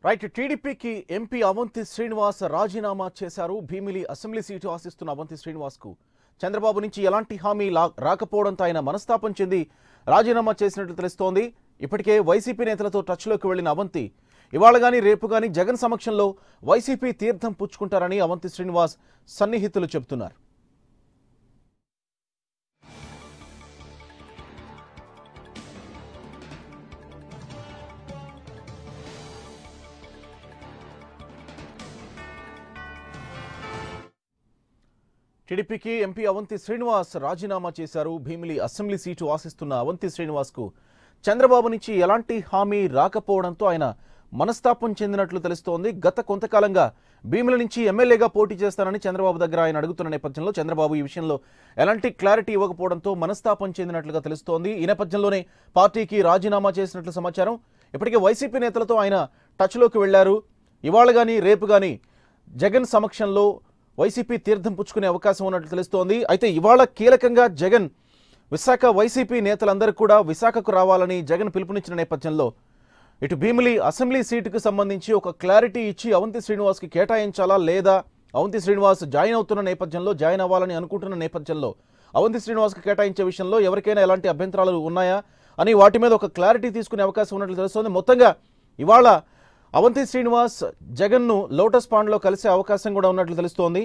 Right టీడీపీకి MP Avanthi Srinivas రాజీనామా చేశారు భీమిలి అసెంబ్లీ సీటు ఆశిస్తున్న అవంతి శ్రీనివాస్ కు చంద్రబాబు నుంచి ఎలాంటి హామీ లా- రాకపోవడంతో ఆయన మనస్తాపం చెంది రాజీనామా చేసినట్లు తెలుస్తోంది ఇప్పటికే వైసీపీ నేతలతో టచ్లోకి వెళ్లిన అవంతి ఇవాళ గాని రేపు గాని జగన్ సమక్షంలో వైసీపీ తీర్థం పుచ్చుకుంటారని అవంతి శ్రీనివాస్ సన్నిహితులు చెబుతున్నారు టీడీపీకి ఎంపీ అవంతి శ్రీనివాస్ రాజీనామా చేశారు భీమిలి అసెంబ్లీ సీటు ఆశిస్తున్న అవంతి శ్రీనివాస్కు చంద్రబాబు నుంచి ఎలాంటి హామీ రాకపోవడంతో ఆయన మనస్తాపం చెందినట్లు తెలుస్తోంది గత కొంతకాలంగా భీమిలి నుంచి ఎమ్మెల్యేగా పోటీ చేస్తానని చంద్రబాబు దగ్గర ఆయన అడుగుతున్న నేపథ్యంలో చంద్రబాబు ఈ విషయంలో ఎలాంటి క్లారిటీ ఇవ్వకపోవడంతో మనస్తాపం చెందినట్లుగా తెలుస్తోంది ఈ నేపథ్యంలోనే పార్టీకి రాజీనామా చేసినట్లు సమాచారం ఇప్పటికే వైసీపీ నేతలతో ఆయన టచ్లోకి వెళ్లారు ఇవాళ గాని రేపు గాని జగన్ సమక్షంలో వైసీపీ తీర్థం పుచ్చుకునే అవకాశం ఉన్నట్లు తెలుస్తోంది అయితే ఇవాళ కీలకంగా జగన్ విశాఖ వైసీపీ నేతలందరూ కూడా విశాఖకు రావాలని జగన్ పిలుపునిచ్చిన నేపథ్యంలో ఇటు భీమిలి అసెంబ్లీ సీటుకు సంబంధించి ఒక క్లారిటీ ఇచ్చి అవంతి శ్రీనివాస్కి కేటాయించాలా లేదా అవంతి శ్రీనివాస్ జాయిన్ అవుతున్న నేపథ్యంలో జాయిన్ అవ్వాలని అనుకుంటున్న నేపథ్యంలో అవంతి శ్రీనివాస్కి కేటాయించే విషయంలో ఎవరికైనా ఎలాంటి అభ్యంతరాలు ఉన్నాయా అని వాటి మీద ఒక క్లారిటీ తీసుకునే అవకాశం ఉన్నట్లు తెలుస్తోంది మొత్తంగా ఇవాళ అవంతి శ్రీనివాస్ జగన్ను లోటస్ పాండ్లో కలిసే అవకాశం కూడా ఉన్నట్లు తెలుస్తోంది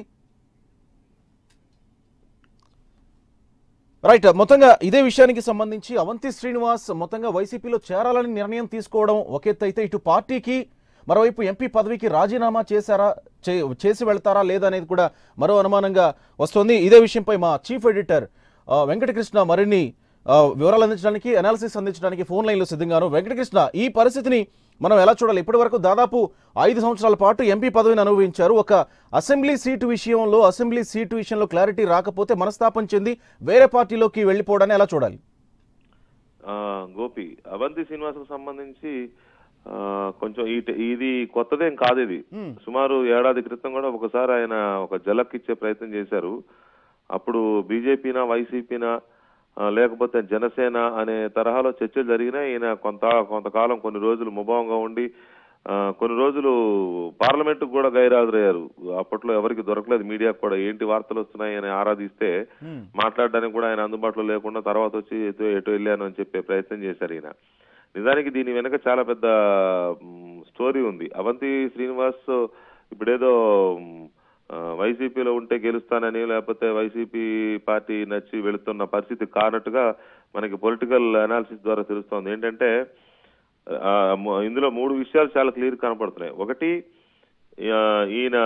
రైట్ మొత్తంగా ఇదే విషయానికి సంబంధించి అవంతి శ్రీనివాస్ మొత్తంగా వైసీపీలో చేరాలని నిర్ణయం తీసుకోవడం ఒక ఎత్తు అయితే ఇటు పార్టీకి మరోవైపు ఎంపీ పదవికి రాజీనామా చేశారా చే- చేసి వెళ్తారా లేదా అనేది కూడా మరో అనుమానంగా వస్తోంది ఇదే విషయంపై మా చీఫ్ ఎడిటర్ ఆ, వెంకటకృష్ణ మరిన్ని ఆ, వివరాలు అందించడానికి అనాలిసిస్ అందించడానికి ఫోన్ లైన్లో సిద్ధంగాను వెంకటకృష్ణ ఈ పరిస్థితిని మనం ఎలా చూడాలి ఇప్పటి వరకు దాదాపు ఐదు సంవత్సరాల పాటు ఎంపీ పదవిని అనుభవించారు ఒక అసెంబ్లీ సీటు విషయంలో అసెంబ్లీ సీటు విషయంలో క్లారిటీ రాకపోతే మనస్తాపం చెంది వేరే పార్టీలోకి వెళ్ళిపోవడాన్ని ఎలా చూడాలి ఆ, గోపి అవంతి శ్రీనివాసకు సంబంధించి ఆ, కొంచెం ఈ ఇది కొత్తదేం కాదు ఇది మ్మ్. సుమారు ఏడాది క్రితం కూడా ఒకసారి ఆయన ఒక జలక్ ఇచ్చే ప్రయత్నం చేశారు అప్పుడు బీజేపీనా వైసీపీనా ఆ, లేకపోతే జనసేన అనే తరహాలో చర్చలు జరిగినాయి ఈయన కొంత కొంతకాలం కొన్ని రోజులు ముభావంగా ఉండి ఆ, కొన్ని రోజులు పార్లమెంట్ కూడా గైరాజరయ్యారు అప్పట్లో ఎవరికి దొరకలేదు మీడియాకు కూడా ఏంటి వార్తలు వస్తున్నాయి అని ఆరాధిస్తే మాట్లాడడానికి కూడా ఆయన అందుబాటులో లేకుండా తర్వాత వచ్చి ఎటు ఎటు వెళ్ళాను అని చెప్పే ప్రయత్నం చేశారు ఈయన నిజానికి దీని వెనక చాలా పెద్ద మ్, స్టోరీ ఉంది అవంతి శ్రీనివాస్ ఇప్పుడేదో మ్, ఆ, వైసీపీలో ఉంటే గెలుస్తానని లేకపోతే వైసీపీ పార్టీ నచ్చి వెళుతున్న పరిస్థితి కానట్టుగా మనకి పొలిటికల్ అనాలిసిస్ ద్వారా తెలుస్తోంది ఏంటంటే ఆ, మ- ఇందులో మూడు విషయాలు చాలా క్లియర్ కనపడుతున్నాయి ఒకటి ఆ, ఈయన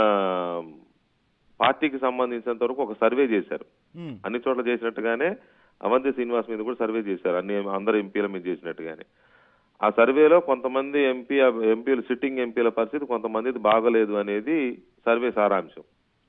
పార్టీకి సంబంధించినంత వరకు ఒక సర్వే చేశారు అన్ని చోట్ల చేసినట్టుగానే అవంతి శ్రీనివాస్ మీద కూడా సర్వే చేశారు అన్ని అందరు ఎంపీల మీద చేసినట్టుగానే ఆ సర్వేలో కొంతమంది ఎంపీ ఎంపీలు సిట్టింగ్ ఎంపీల పరిస్థితి కొంతమందిది బాగలేదు అనేది సర్వే సారాంశం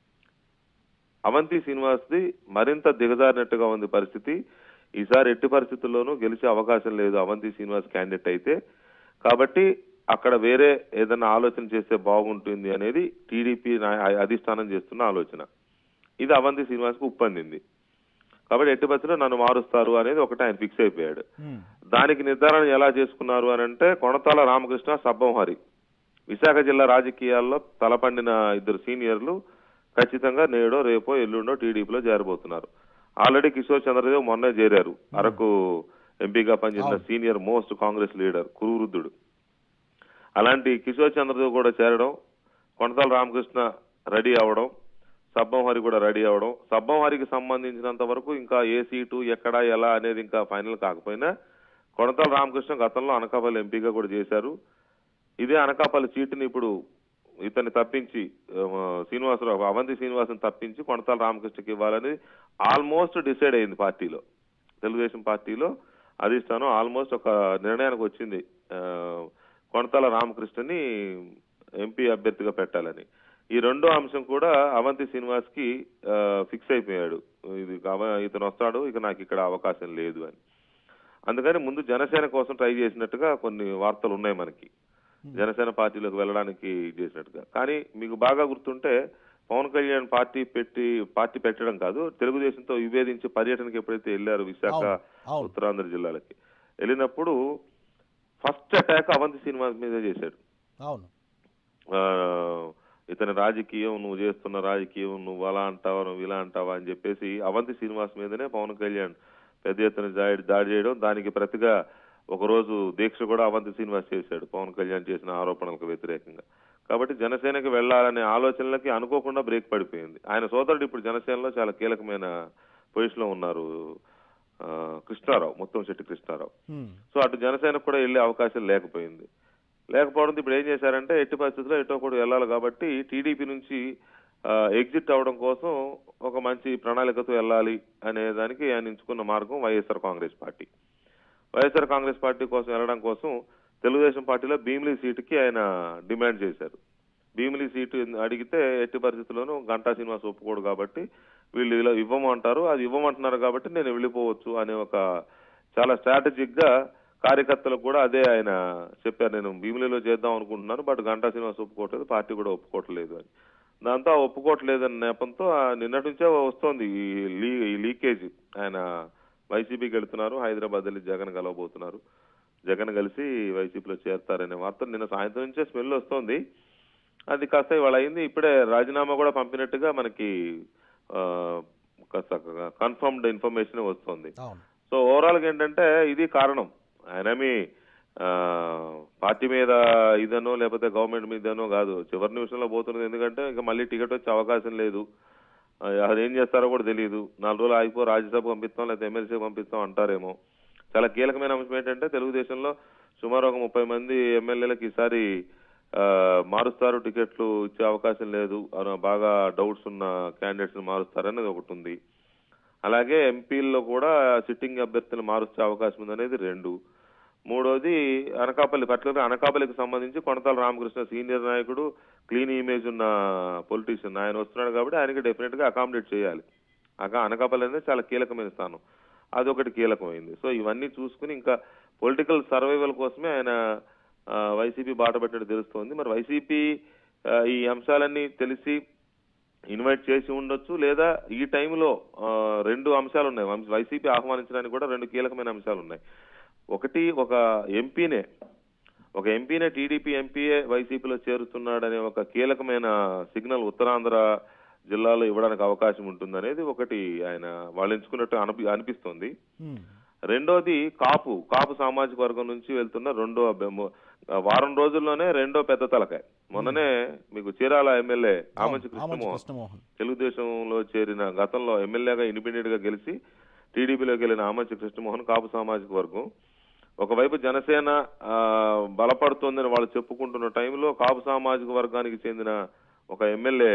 అవంతి శ్రీనివాస్ది మరింత దిగజారినట్టుగా ఉంది పరిస్థితి ఈసారి ఎట్టి పరిస్థితుల్లోనూ గెలిచే అవకాశం లేదు అవంతి శ్రీనివాస్ క్యాండిడేట్ అయితే కాబట్టి అక్కడ వేరే ఏదైనా ఆలోచన చేస్తే బాగుంటుంది అనేది టీడీపీ అధిష్టానం చేస్తున్న ఆలోచన ఇది అవంతి శ్రీనివాస్కు ఉప్పందింది కాబట్టి ఎట్టి పరిస్థితుల్లో నన్ను మారుస్తారు అనేది ఒకటి ఆయన ఫిక్స్ అయిపోయాడు దానికి నిర్ధారణ ఎలా చేసుకున్నారు అని అంటే కొణతాల రామకృష్ణ సబ్బం హరి విశాఖ జిల్లా రాజకీయాల్లో తలపండిన ఇద్దరు సీనియర్లు ఖచ్చితంగా నేడో రేపో ఎల్లుండో టీడీపీలో చేరబోతున్నారు ఆల్రెడీ కిషోర్ చంద్రదేవ్ మొన్నే చేరారు అరకు ఎంపీగా పనిచేసిన సీనియర్ మోస్ట్ కాంగ్రెస్ లీడర్ కురువృద్ధుడు అలాంటి కిషోర్ చంద్రదేవ్ కూడా చేరడం కొనతాల రామకృష్ణ రెడీ అవడం సబ్బం హరి కూడా రెడీ అవడం సబ్బం హరికి సంబంధించినంత వరకు ఇంకా ఏ సీటు ఎక్కడ ఎలా అనేది ఇంకా ఫైనల్ కాకపోయినా కొనతాల రామకృష్ణ గతంలో అనకాపల్లి ఎంపీగా కూడా చేశారు ఇదే అనకాపల్లి సీటుని ఇప్పుడు ఇతన్ని తప్పించి ఆ, శ్రీనివాసరావు అవంతి శ్రీనివాసన్ తప్పించి కొనతాల రామకృష్ణకి ఇవ్వాలని ఆల్మోస్ట్ డిసైడ్ అయింది పార్టీలో తెలుగుదేశం పార్టీలో అధిష్టానం ఆల్మోస్ట్ ఒక నిర్ణయానికి వచ్చింది ఆ, కొనతాల రామకృష్ణని ఎంపీ అభ్యర్థిగా పెట్టాలని ఈ రెండో అంశం కూడా అవంతి శ్రీనివాస్ కి ఫిక్స్ అయిపోయాడు ఇది అవ- ఇతను వస్తాడు ఇక నాకు ఇక్కడ అవకాశం లేదు అని అందుకని ముందు జనసేన కోసం ట్రై చేసినట్టుగా కొన్ని వార్తలు ఉన్నాయి మనకి జనసేన పార్టీలోకి వెళ్ళడానికి చేసినట్టుగా కానీ మీకు బాగా గుర్తుంటే పవన్ కళ్యాణ్ పార్టీ పెట్టి పార్టీ పెట్టడం కాదు తెలుగుదేశంతో విభేదించి పర్యటనకి ఎప్పుడైతే వెళ్ళారు విశాఖ అవును, అవును. ఉత్తరాంధ్ర జిల్లాలకి వెళ్ళినప్పుడు ఫస్ట్ అటాక్ అవంతి శ్రీనివాస్ మీదే చేశాడు అవును ఆ, ఇతని రాజకీయం నువ్వు చేస్తున్న రాజకీయం నువ్వు అలా అంటావా నువ్వు ఇలా అంటావా అని చెప్పేసి అవంతి శ్రీనివాస్ మీదనే పవన్ కళ్యాణ్ పెద్ద ఎత్తున దాడి దాడి చేయడం దానికి ప్రతిగా ఒక రోజు దీక్ష కూడా అవంతి శ్రీనివాస్ చేశాడు పవన్ కళ్యాణ్ చేసిన ఆరోపణలకు వ్యతిరేకంగా కాబట్టి జనసేనకి వెళ్లాలనే ఆలోచనలకి అనుకోకుండా బ్రేక్ పడిపోయింది ఆయన సోదరుడు ఇప్పుడు జనసేనలో చాలా కీలకమైన పొజిషన్ లో ఉన్నారు ఆ, కృష్ణారావు మొత్తం శెట్టి కృష్ణారావు హ్మ్. సో అటు జనసేనకు కూడా వెళ్ళే అవకాశం లేకపోయింది లేకపోవడంతో ఇప్పుడు ఏం చేశారంటే ఎట్టి పరిస్థితుల్లో ఎటో కూడా వెళ్ళాలి కాబట్టి టీడీపీ నుంచి ఎగ్జిట్ అవడం కోసం ఒక మంచి ప్రణాళికతో వెళ్ళాలి అనే దానికి ఆయన ఎంచుకున్న మార్గం YSR Congress party YSR Congress party కోసం వెళ్ళడం కోసం తెలుగుదేశం పార్టీలో భీమిలి సీటుకి ఆయన డిమాండ్ చేశారు భీమిలి సీటు అడిగితే ఎట్టి పరిస్థితుల్లోనూ గంటా శ్రీనివాస్ ఒప్పుకోడు కాబట్టి వీళ్ళు ఇలా ఇవ్వమంటారు అది ఇవ్వమంటున్నారు కాబట్టి నేను వెళ్ళిపోవచ్చు అనే ఒక చాలా స్ట్రాటజిక్ గా కార్యకర్తలకు కూడా అదే ఆయన చెప్పారు నేను భీమిలిలో చేద్దాం అనుకుంటున్నాను బట్ గంటా శ్రీనివాస్ ఒప్పుకోవట్లేదు పార్టీ కూడా ఒప్పుకోవట్లేదు అని దాంతో ఆ ఒప్పుకోవట్లేదన్న నేపంతో ఆ నిన్నటి నుంచే వస్తోంది ఈ లీ ఈ లీకేజ్ ఆయన వైసీపీకి వెళ్తున్నారు హైదరాబాద్ వెళ్ళి జగన్ కలవబోతున్నారు జగన్ కలిసి వైసీపీలో చేరతారనే వార్త నిన్న సాయంత్రం నుంచే స్మెల్ వస్తోంది అది కాస్త ఇవాళ అయింది ఇప్పుడే రాజీనామా కూడా పంపినట్టుగా మనకి ఆ, కాస్త కన్ఫర్మ్డ్ ఇన్ఫర్మేషన్ వస్తుంది అవును సో ఓవరాల్ గా ఏంటంటే ఇది కారణం ఆయనమి ఆ, పార్టీ మీద ఇదనో లేకపోతే గవర్నమెంట్ మీదనో కాదు చివరి నిమిషంలో పోతున్నది ఎందుకంటే ఇంకా మళ్ళీ టికెట్ వచ్చే అవకాశం లేదు ఆ, అది ఏం చేస్తారో కూడా తెలియదు నాలుగు రోజులు ఆగిపో రాజ్యసభ పంపిస్తాం లేకపోతే ఎమ్మెల్సీ పంపిస్తాం అంటారేమో చాలా కీలకమైన అంశం ఏంటంటే తెలుగుదేశంలో సుమారు ఒక ముప్పై మంది ఎమ్మెల్యేలకు ఈసారి ఆ, మారుస్తారు టికెట్లు ఇచ్చే అవకాశం లేదు అని బాగా డౌట్స్ ఉన్న క్యాండిడేట్స్ ని మారుస్తారనేది ఒకటి ఉంది అలాగే ఎంపీల్లో కూడా సిట్టింగ్ అభ్యర్థులు మారుచ్చే అవకాశం ఉందనేది రెండు మూడోది అనకాపల్లి పర్టికులర్ అనకాపల్లికి సంబంధించి కొనతాల రామకృష్ణ సీనియర్ నాయకుడు క్లీన్ ఇమేజ్ ఉన్న పొలిటీషియన్ ఆయన వస్తున్నాడు కాబట్టి ఆయనకి డెఫినెట్ గా అకామిడేట్ చేయాలి అక అనకాపల్లి అనేది చాలా కీలకమైన స్థానం అదొకటి కీలకమైంది సో ఇవన్నీ చూసుకుని ఇంకా పొలిటికల్ సర్వైవల్ కోసమే ఆయన ఆ, వైసీపీ బాట పెట్టినట్టు తెలుస్తోంది మరి వైసీపీ ఆ, ఈ అంశాలన్నీ తెలిసి ఇన్వైట్ చేసి ఉండొచ్చు లేదా ఈ టైంలో ఆ, రెండు అంశాలు ఉన్నాయి వంశ- వైసీపీ ఆహ్వానించడానికి కూడా రెండు కీలకమైన అంశాలు ఉన్నాయి ఒకటి ఒక ఎంపీనే ఒక ఎంపీనే టీడీపీ ఎంపీఏ వైసీపీలో చేరుతున్నాడనే ఒక కీలకమైన సిగ్నల్ ఉత్తరాంధ్ర జిల్లాలో ఇవ్వడానికి అవకాశం ఉంటుందనేది ఒకటి ఆయన వాళ్ళు ఎంచుకున్నట్టు అనిపి అనిపిస్తోంది హ్మ్. రెండోది కాపు కాపు సామాజిక వర్గం నుంచి వెళ్తున్న రెండో అభ్య- మొ- వారం రోజుల్లోనే రెండో పెద్ద తలకాయ మొన్ననే మీకు చీరాల ఎమ్మెల్యే ఆమంచి ఆమంచి కృష్ణమోహన్ కృష్ణమోహన్ తెలుగుదేశంలో చేరిన గతంలో ఎమ్మెల్యేగా ఇండిపెండెంట్ గా గెలిచి టీడీపీలోకి వెళ్ళిన ఆమంచి కృష్ణమోహన్ కాపు సామాజిక వర్గం ఒకవైపు జనసేన ఆ, బలపడుతోందని వాళ్ళు చెప్పుకుంటున్న టైంలో కాపు సామాజిక వర్గానికి చెందిన ఒక ఎమ్మెల్యే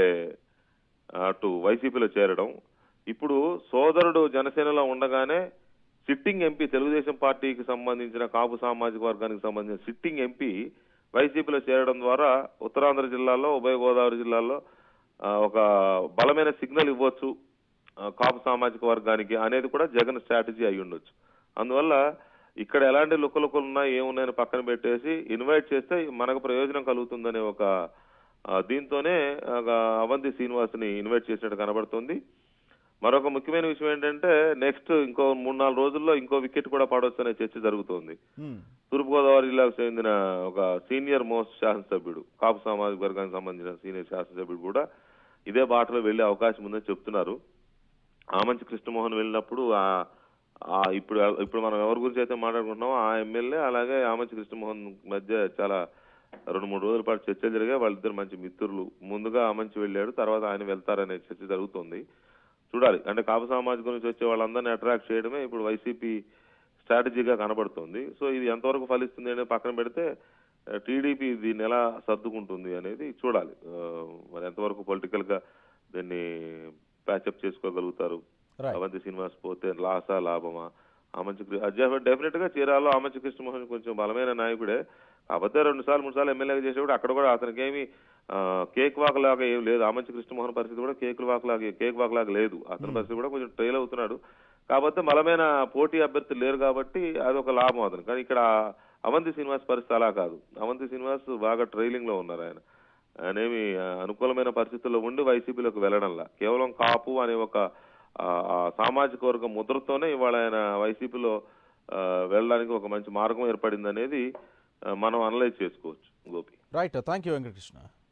అటు వైసీపీలో చేరడం ఇప్పుడు సోదరుడు జనసేనలో ఉండగానే సిట్టింగ్ ఎంపీ తెలుగుదేశం పార్టీకి సంబంధించిన కాపు సామాజిక వర్గానికి సంబంధించిన సిట్టింగ్ ఎంపీ వైసీపీలో చేరడం ద్వారా ఉత్తరాంధ్ర జిల్లాలో ఉభయ గోదావరి జిల్లాలో ఆ, ఒక బలమైన సిగ్నల్ ఇవ్వచ్చు ఆ, కాపు సామాజిక వర్గానికి అనేది కూడా జగన్ స్ట్రాటజీ అయి ఉండొచ్చు అందువల్ల ఇక్కడ ఎలాంటి లుక్కలుక్కలు ఉన్నాయి ఏమున్నాయని పక్కన పెట్టేసి ఇన్వైట్ చేస్తే మనకు ప్రయోజనం కలుగుతుందనే ఒక ఆ, దీంతోనే ఒక అవంతి శ్రీనివాస్ని ఇన్వైట్ చేసినట్టు కనబడుతుంది మరొక ముఖ్యమైన విషయం ఏంటంటే నెక్స్ట్ ఇంకో మూడు నాలుగు రోజుల్లో ఇంకో వికెట్ కూడా పడవచ్చు అనే చర్చ జరుగుతోంది హ్మ్. తూర్పుగోదావరి జిల్లాకు చెందిన ఒక సీనియర్ మోస్ట్ శాసనసభ్యుడు కాపు సామాజిక వర్గానికి సంబంధించిన సీనియర్ శాసనసభ్యుడు కూడా ఇదే బాటలో వెళ్లే అవకాశం ఉందని చెప్తున్నారు ఆమంచి కృష్ణమోహన్ వెళ్ళినప్పుడు ఆ ఆ ఇప్పుడు ఇప్పుడు మనం ఎవరి గురించి అయితే మాట్లాడుకుంటున్నామో ఆ ఎమ్మెల్యే అలాగే ఆమంచి కృష్ణమోహన్ మధ్య చాలా రెండు మూడు రోజుల పాటు చర్చలు జరిగాయి వాళ్ళిద్దరు మంచి మిత్రులు ముందుగా ఆమంచి వెళ్ళాడు తర్వాత ఆయన వెళ్తారనే చర్చ జరుగుతుంది చూడాలి అంటే కాపు సామాజిక నుంచి వచ్చే వాళ్ళందరినీ అట్రాక్ట్ చేయడమే ఇప్పుడు వైసీపీ స్ట్రాటజీగా కనబడుతుంది సో ఇది ఎంతవరకు ఫలిస్తుంది అనేది పక్కన పెడితే టీడీపీ దీన్ని ఎలా సర్దుకుంటుంది అనేది చూడాలి ఆ, మరి ఎంతవరకు పొలిటికల్ గా దీన్ని ప్యాచప్ చేసుకోగలుగుతారు రైట్ అవంతి శ్రీనివాస్ పోతే లాసా లాభమా ఆమంచి డెఫినెట్ గా చీరాల్లో ఆమంచి కృష్ణమోహన్ కొంచెం బలమైన నాయకుడే కాకపోతే రెండు సార్లు మూడు సార్లు ఎమ్మెల్యేగా చేసేవాడు అక్కడ కూడా అతనికి ఏమి కేక్ వాక్ లాగా ఏం లేదు ఆమంచి కృష్ణమోహన్ పరిస్థితి కూడా కేక్ వాక్ లాగా కేక్ వాక్ లాగా లేదు అతని పరిస్థితి కూడా కొంచెం ట్రైల్ అవుతున్నాడు కాకపోతే బలమైన పోటీ అభ్యర్థులు లేరు కాబట్టి అదొక లాభం అతను కానీ ఇక్కడ అవంతి శ్రీనివాస్ పరిస్థితి అలా కాదు అవంతి శ్రీనివాస్ బాగా ట్రైలింగ్ లో ఉన్నారు ఆయన ఆయనేమి ఆ, అనుకూలమైన పరిస్థితుల్లో ఉండి వైసీపీలోకి వెళ్ళడంలా కేవలం కాపు అనే ఒక ఆ, ఆ సామాజిక వర్గ ముద్రతోనే ఇవాళ ఆయన వైసీపీలో ఆ, వెళ్ళడానికి ఒక మంచి మార్గం ఏర్పడింది అనేది మనం అనలైజ్ చేసుకోవచ్చు Gopi right thank you Venkatakrishna